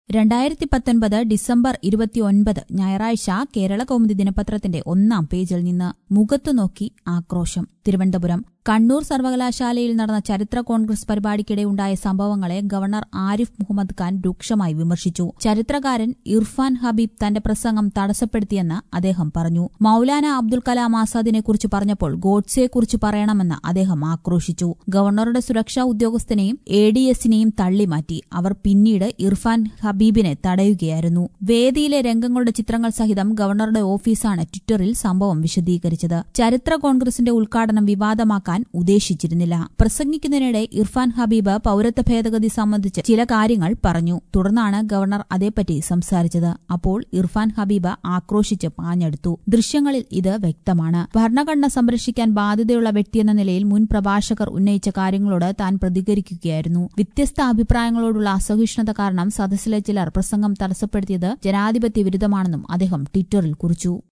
രണ്ടായിരത്തി പത്തൊൻപത് ഡിസംബർ ഇരുപത്തിയൊൻപത് ഞായറാഴ്ച കേരള കൗമുദി ദിനപത്രത്തിന്റെ ഒന്നാം പേജിൽ നിന്ന് മുഖത്തു നോക്കി ആക്രോശം തിരുവനന്തപുരം കണ്ണൂർ സർവകലാശാലയിൽ നടന്ന ചരിത്ര കോൺഗ്രസ് പരിപാടിക്കിടെ ഉണ്ടായ സംഭവങ്ങളെ ഗവർണർ ആരിഫ് മുഹമ്മദ് ഖാൻ രൂക്ഷമായി വിമർശിച്ചു ചരിത്രകാരൻ ഇർഫാൻ ഹബീബ് തന്റെ പ്രസംഗം തടസ്സപ്പെടുത്തിയെന്ന് അദ്ദേഹം പറഞ്ഞു മൌലാന അബ്ദുൽ കലാം ആസാദിനെക്കുറിച്ച് പറഞ്ഞപ്പോൾ ഗോഡ്സെയെക്കുറിച്ച് പറയണമെന്ന് അദ്ദേഹം ആക്രോശിച്ചു ഗവർണറുടെ സുരക്ഷാ ഉദ്യോഗസ്ഥനെയും എ ഡി എസിനെയും തള്ളിമാറ്റി അവർ പിന്നീട് ഇർഫാൻ ഹബീബിനെ തടയുകയായിരുന്നു വേദിയിലെ രംഗങ്ങളുടെ ചിത്രങ്ങൾ സഹിതം ഗവർണറുടെ ഓഫീസാണ് ട്വിറ്ററിൽ സംഭവം വിശദീകരിച്ചത് ചരിത്ര കോൺഗ്രസിന്റെ ഉദ്ഘാടനം വിവാദമാക്കാൻ ഉദ്ദേശിച്ചിരുന്നില്ല പ്രസംഗിക്കുന്നതിനിടെ ഇർഫാൻ ഹബീബ് പൌരത്വ ഭേദഗതി സംബന്ധിച്ച് ചില കാര്യങ്ങൾ പറഞ്ഞു തുടർന്നാണ് ഗവർണർ അതേപ്പറ്റി സംസാരിച്ചത് അപ്പോൾ ഇർഫാൻ ഹബീബ് ആക്രോശിച്ച് പാഞ്ഞെടുത്തു ദൃശ്യങ്ങളിൽ ഇത് വ്യക്തമാണ് ഭരണഘടന സംരക്ഷിക്കാൻ ബാധ്യതയുള്ള വ്യക്തിയെന്ന നിലയിൽ മുൻ പ്രഭാഷകർ ഉന്നയിച്ച കാര്യങ്ങളോട് താൻ പ്രതികരിക്കുകയായിരുന്നു വ്യത്യസ്ത അഭിപ്രായങ്ങളോടുള്ള അസഹിഷ്ണുത കാരണം സദസ്സിലെ ചിലർ പ്രസംഗം തടസ്സപ്പെടുത്തിയത് ജനാധിപത്യ വിരുദ്ധമാണെന്നും അദ്ദേഹം ട്വിറ്ററിൽ കുറിച്ചു